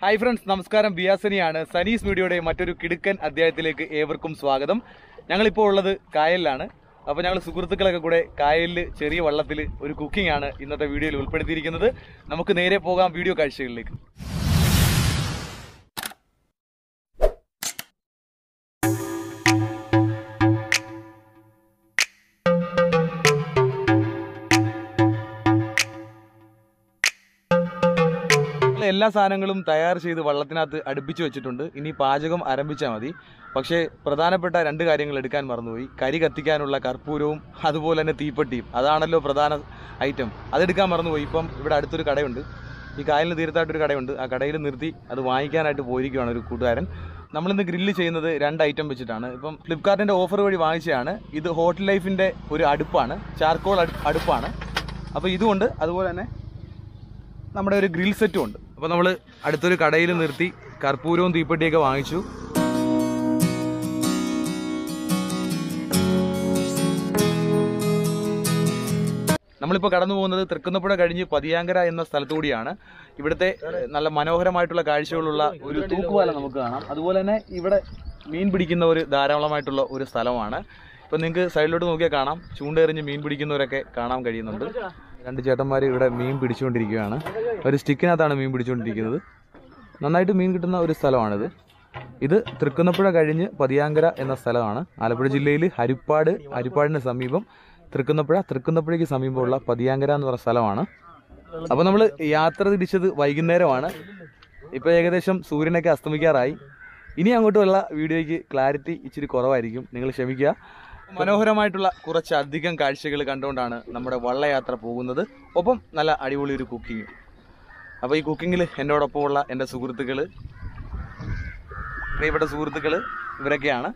hi friends നമസ്കാരം ബിയാസനിയാണ് സനീസ് മീഡിയയുടെ മറ്റൊരു കിടുക്കൻ അധ്യായത്തിലേക്ക് ഏവർക്കും സ്വാഗതം ഞങ്ങളിപ്പോൾ ഉള്ളത് കായലിലാണ് അപ്പോൾ ഞങ്ങൾ സുഹൃത്തുക്കളൊക്കെ കൂടെ കായലിൽ ചെറിയ വള്ളത്തിൽ ഒരു കുക്കിംഗ് ആണ് ഇന്നത്തെ വീഡിയോയിൽ ഉൾപ്പെടുത്തിയിരിക്കുന്നത് നമുക്ക് നേരെ പോകാം വീഡിയോ കാഴ്ചകളിലേക്ക് നമ്മള് എല്ലാ സാധനങ്ങളും തയ്യാർ ചെയ്ത് വള്ളത്തിനകത്ത് അടുപ്പിച്ച് വെച്ചിട്ടുണ്ട് ഇനി പാചകം ആരംഭിച്ചാൽ മതി പക്ഷേ പ്രധാനപ്പെട്ട രണ്ട് കാര്യങ്ങൾ എടുക്കാൻ മറന്നുപോയി കരി കത്തിക്കാനുള്ള കർപ്പൂരവും അതുപോലെ തന്നെ തീപ്പെട്ടിയും അതാണല്ലോ പ്രധാന ഐറ്റം അതെടുക്കാൻ മറന്നുപോയി ഇപ്പം ഇവിടെ അടുത്തൊരു കടയുണ്ട് ഈ കായലിന് തീരത്തായിട്ടൊരു കടയുണ്ട് ആ കടയിൽ നിർത്തി അത് വാങ്ങിക്കാനായിട്ട് പോയിരിക്കുകയാണ് ഒരു കൂട്ടുകാരൻ നമ്മളിന്ന് ഗ്രില്ല് ചെയ്യുന്നത് രണ്ട് ഐറ്റം വെച്ചിട്ടാണ് ഇപ്പം ഫ്ലിപ്കാർട്ടിൻ്റെ ഓഫർ വഴി വാങ്ങിച്ചതാണ് ഇത് ഹോട്ടൽ ലൈഫിൻ്റെ ഒരു അടുപ്പാണ് ചാർക്കോൾ അടുപ്പാണ് അപ്പോൾ ഇതുകൊണ്ട് അതുപോലെ തന്നെ നമ്മുടെ ഒരു ഗ്രിൽ സെറ്റും ഉണ്ട് അപ്പോൾ നമ്മൾ അടുത്തൊരു കടയിൽ നിർത്തി കർപ്പൂരവും തീപ്പെട്ടിയൊക്കെ വാങ്ങിച്ചു നമ്മളിപ്പോൾ കടന്നു പോകുന്നത് തൃക്കുന്നപ്പുഴ കഴിഞ്ഞ് പതിയാങ്കര എന്ന സ്ഥലത്തുകൂടിയാണ് ഇവിടുത്തെ ഏഹ്, നല്ല മനോഹരമായിട്ടുള്ള കാഴ്ചകളുള്ള ഒരു തൂക്കുപാലം നമുക്ക് കാണാം അതുപോലെ തന്നെ ഇവിടെ മീൻ പിടിക്കുന്ന ഒരു ധാരാളമായിട്ടുള്ള ഒരു സ്ഥലമാണ് ഇപ്പം നിങ്ങൾക്ക് സൈഡിലോട്ട് നോക്കിയാൽ കാണാം ചൂണ്ടെറിഞ്ഞ് മീൻ പിടിക്കുന്നവരൊക്കെ കാണാൻ കഴിയുന്നുണ്ട് രണ്ട് ചേട്ടന്മാർ ഇവിടെ മീൻ പിടിച്ചുകൊണ്ടിരിക്കുകയാണ് ഒരു സ്റ്റിക്കിനകത്താണ് മീൻ പിടിച്ചുകൊണ്ടിരിക്കുന്നത് നന്നായിട്ട് മീൻ കിട്ടുന്ന ഒരു സ്ഥലമാണിത് ഇത് തൃക്കുന്നപ്പുഴ കഴിഞ്ഞ് പതിയാങ്കര എന്ന സ്ഥലമാണ് ആലപ്പുഴ ജില്ലയിൽ ഹരിപ്പാട് ഹരിപ്പാടിന് സമീപം തൃക്കുന്നപ്പുഴ തൃക്കുന്നപ്പുഴയ്ക്ക് സമീപമുള്ള പതിയാങ്കര എന്ന് പറയുന്ന സ്ഥലമാണ് അപ്പോൾ നമ്മൾ യാത്ര തിരിച്ചത് വൈകുന്നേരമാണ് ഇപ്പോൾ ഏകദേശം സൂര്യനൊക്കെ അസ്തമിക്കാറായി ഇനി അങ്ങോട്ടുള്ള വീഡിയോയ്ക്ക് ക്ലാരിറ്റി ഇച്ചിരി കുറവായിരിക്കും നിങ്ങൾ ക്ഷമിക്കുക മനോഹരമായിട്ടുള്ള കുറച്ച് അധികം കാഴ്ചകൾ കണ്ടുകൊണ്ടാണ് നമ്മുടെ വള്ളയാത്ര പോകുന്നത് ഒപ്പം നല്ല അടിപൊളി ഒരു കുക്കിംഗ് അപ്പോൾ ഈ കുക്കിങ്ങിൽ എന്നോടൊപ്പമുള്ള എൻ്റെ സുഹൃത്തുക്കൾ പ്രിയപ്പെട്ട സുഹൃത്തുക്കൾ ഇവരൊക്കെയാണ്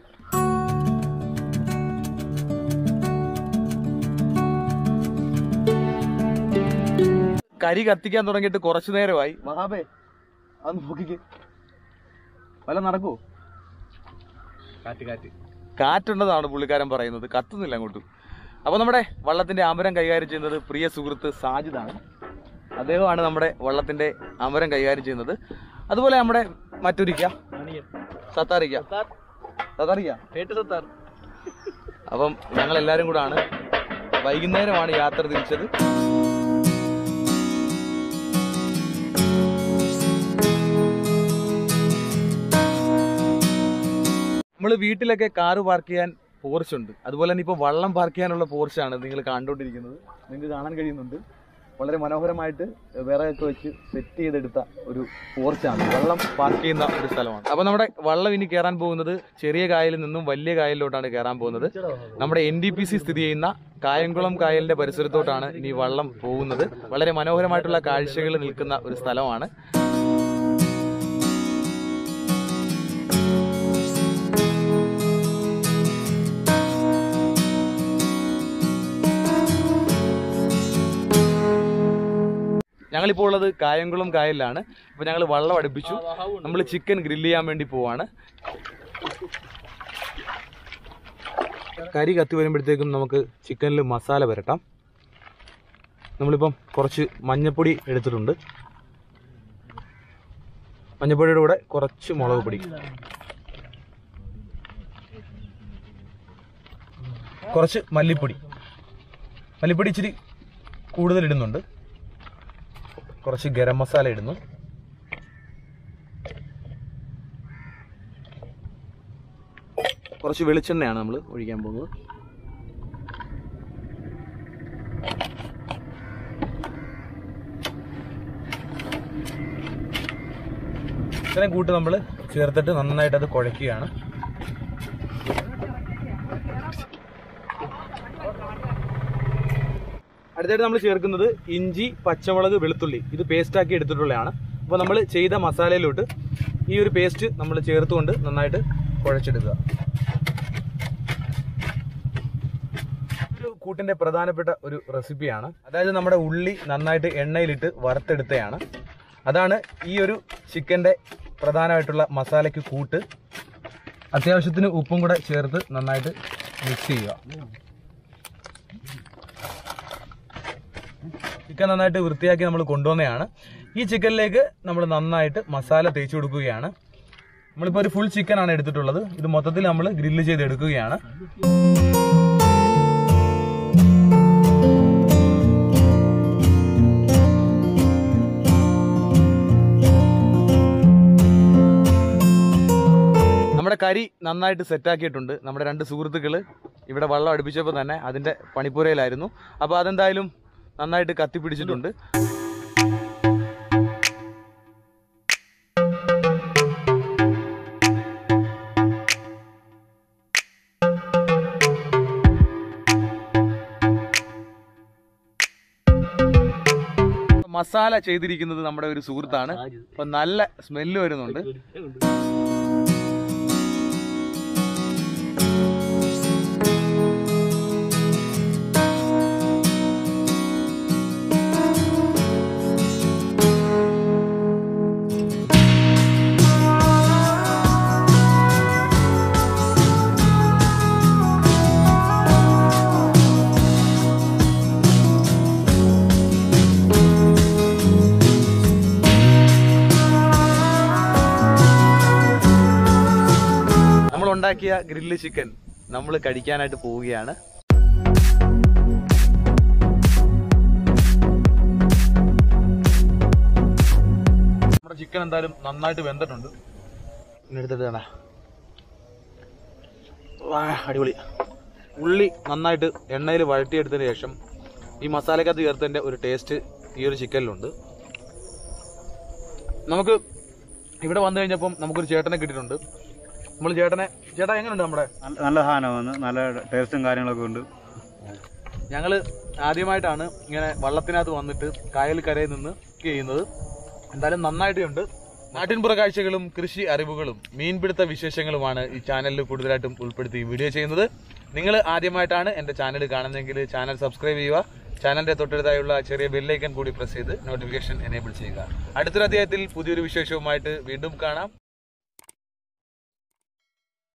കരി കത്തിക്കാൻ തുടങ്ങിയിട്ട് കുറച്ചു നേരമായി മഹാബേ അത് നോക്കിക്ക് വല്ല നടക്കൂ കാറ്റ് കാറ്റ് കാറ്റുണ്ടെന്നാണ് പുള്ളിക്കാരൻ പറയുന്നത് കത്തുന്നില്ല അങ്ങോട്ടും അപ്പോൾ നമ്മുടെ വള്ളത്തിന്റെ അമരം കൈകാര്യം ചെയ്യുന്നത് പ്രിയ സുഹൃത്ത് സാജിദാണ് അദ്ദേഹമാണ് നമ്മുടെ വള്ളത്തിന്റെ അമരം കൈകാര്യം ചെയ്യുന്നത് അതുപോലെ നമ്മുടെ മറ്റൊരിക്ക സത്താറിക്ക സത്താറിക്ക പേട്ട് സത്താർ അപ്പം ഞങ്ങൾ എല്ലാവരും കൂടാണ് വൈകുന്നേരമാണ് യാത്ര തിരിച്ചത് നമ്മൾ വീട്ടിലൊക്കെ കാറ് പാർക്ക് ചെയ്യാൻ പോർച്ച് ഉണ്ട് അതുപോലെ തന്നെ ഇപ്പോൾ വള്ളം പാർക്ക് ചെയ്യാനുള്ള പോർച്ചാണ് നിങ്ങൾ കണ്ടുകൊണ്ടിരിക്കുന്നത് നിങ്ങൾക്ക് കാണാൻ കഴിയുന്നുണ്ട് വളരെ മനോഹരമായിട്ട് വിറകൊക്കെ വെച്ച് സെറ്റ് ചെയ്തെടുത്ത ഒരു പോർച്ചാണ് വെള്ളം പാർക്ക് ചെയ്യുന്ന ഒരു സ്ഥലമാണ് അപ്പോൾ നമ്മുടെ വള്ളം ഇനി കയറാൻ പോകുന്നത് ചെറിയ കായലിൽ നിന്നും വലിയ കായലിലോട്ടാണ് കയറാൻ പോകുന്നത് നമ്മുടെ എൻ ഡി പി സി സ്ഥിതി ചെയ്യുന്ന കായംകുളം കായലിന്റെ പരിസരത്തോട്ടാണ് ഇനി വള്ളം പോകുന്നത് വളരെ മനോഹരമായിട്ടുള്ള കാഴ്ചകൾ നിൽക്കുന്ന ഒരു സ്ഥലമാണ് ഞങ്ങളിപ്പോൾ ഉള്ളത് കായംകുളം കായലിലാണ് അപ്പോൾ ഞങ്ങൾ വള്ളം അടുപ്പിച്ചു നമ്മൾ ചിക്കൻ ഗ്രില്ല് ചെയ്യാൻ വേണ്ടി പോവാണ് കരി കത്തി വരുമ്പോഴത്തേക്കും നമുക്ക് ചിക്കനിൽ മസാല പുരട്ടാം നമ്മളിപ്പം കുറച്ച് മഞ്ഞപ്പൊടി എടുത്തിട്ടുണ്ട് മഞ്ഞപ്പൊടിയുടെ കൂടെ കുറച്ച് മുളക് പൊടി കുറച്ച് മല്ലിപ്പൊടി മല്ലിപ്പൊടി ഇച്ചിരി കൂടുതൽ ഇടുന്നുണ്ട് കുറച്ച് ഗരം മസാല ഇടുന്നു കുറച്ച് വെളിച്ചെണ്ണയാണ് നമ്മൾ ഒഴിക്കാൻ പോകുന്നത് ഇത്രയും കൂട്ട് നമ്മൾ ചേർത്തിട്ട് നന്നായിട്ട് അത് കുഴയ്ക്കുകയാണ് അടുത്തായിട്ട് നമ്മൾ ചേർക്കുന്നത് ഇഞ്ചി പച്ചമുളക് വെളുത്തുള്ളി ഇത് പേസ്റ്റാക്കി എടുത്തിട്ടുള്ളതാണ് അപ്പോൾ നമ്മൾ ചെയ്ത മസാലയിലോട്ട് ഈ ഒരു പേസ്റ്റ് നമ്മൾ ചേർത്തുകൊണ്ട് നന്നായിട്ട് കുഴച്ചെടുക്കുക ഒരു കൂട്ടിന്റെ പ്രധാനപ്പെട്ട ഒരു റെസിപ്പിയാണ് അതായത് നമ്മുടെ ഉള്ളി നന്നായിട്ട് എണ്ണയിലിട്ട് വറുത്തെടുത്തതാണ് അതാണ് ഈ ഒരു ചിക്കന്റെ പ്രധാനമായിട്ടുള്ള മസാലയ്ക്ക് കൂട്ട് അത്യാവശ്യത്തിന് ഉപ്പും കൂടെ ചേർത്ത് നന്നായിട്ട് മിക്സ് ചെയ്യുക ചിക്കൻ നന്നായിട്ട് വൃത്തിയാക്കി നമ്മൾ കൊണ്ടുവന്നതാണ് ഈ ചിക്കനിലേക്ക് നമ്മൾ നന്നായിട്ട് മസാല തേച്ച് കൊടുക്കുകയാണ് നമ്മളിപ്പോൾ ഒരു ഫുൾ ചിക്കൻ ആണ് എടുത്തിട്ടുള്ളത് ഇത് മൊത്തത്തിൽ നമ്മൾ ഗ്രില്ല് ചെയ്ത് എടുക്കുകയാണ് നമ്മുടെ കരി നന്നായിട്ട് സെറ്റാക്കിയിട്ടുണ്ട് നമ്മുടെ രണ്ട് സുഹൃത്തുക്കൾ ഇവിടെ വെള്ളം അടുപ്പിച്ചപ്പോൾ തന്നെ അതിൻ്റെ പണിപ്പുരയിലായിരുന്നു അപ്പോൾ അതെന്തായാലും നന്നായിട്ട് കത്തിപ്പിടിച്ചിട്ടുണ്ട് മസാല ചെയ്തിരിക്കുന്നത് നമ്മുടെ ഒരു സുഹൃത്താണ് അപ്പൊ നല്ല സ്മെല്ല് വരുന്നുണ്ട് നമ്മൾ ഉണ്ടാക്കിയ ഗ്രില്ല് ചിക്കൻ നമ്മൾ കഴിക്കാനായിട്ട് പോവുകയാണ് നമ്മുടെ ചിക്കൻ എന്തായാലും നന്നായിട്ട് വെന്തിട്ടുണ്ട് ഇനി എടുത്തിട്ട് വേണ അടിപൊളി ഉള്ളി നന്നായിട്ട് എണ്ണയിൽ വഴറ്റിയെടുത്തതിന് ശേഷം ഈ മസാലക്കകത്ത് ചേർത്തതിൻ്റെ ഒരു ടേസ്റ്റ് ഈ ഒരു ചിക്കനിലുണ്ട് നമുക്ക് ഇവിടെ വന്നു കഴിഞ്ഞപ്പം നമുക്കൊരു ചേട്ടനെ കിട്ടിയിട്ടുണ്ട് നമ്മൾ ചേട്ടനെ ചേട്ടാ എങ്ങനെയുണ്ട് നമ്മുടെ നല്ല- നല്ല സാധനമാണ് നല്ല ടേസ്റ്റും കാര്യങ്ങളൊക്കെ ഉണ്ട് ഞങ്ങൾ ആദ്യമായിട്ടാണ് ഇങ്ങനെ വള്ളത്തിനകത്ത് വന്നിട്ട് കായൽ കരയിൽ നിന്ന് കുക്ക് ചെയ്യുന്നത് എന്തായാലും നന്നായിട്ടുണ്ട് നാട്ടിൻപുറ കാഴ്ചകളും കൃഷി അറിവുകളും മീൻപിടുത്ത വിശേഷങ്ങളുമാണ് ഈ ചാനലിൽ കൂടുതലായിട്ടും ഉൾപ്പെടുത്തി വീഡിയോ ചെയ്യുന്നത് നിങ്ങൾ ആദ്യമായിട്ടാണ് എൻ്റെ ചാനൽ കാണുന്നതെങ്കിൽ ചാനൽ സബ്സ്ക്രൈബ് ചെയ്യുക ചാനലിന്റെ തൊട്ടടുത്തായുള്ള ചെറിയ ബെല്ലൈക്കൻ കൂടി പ്രസ് ചെയ്ത് നോട്ടിഫിക്കേഷൻ എനേബിൾ ചെയ്യുക അടുത്തൊരു അധ്യായത്തിൽ പുതിയൊരു വിശേഷവുമായിട്ട് വീണ്ടും കാണാം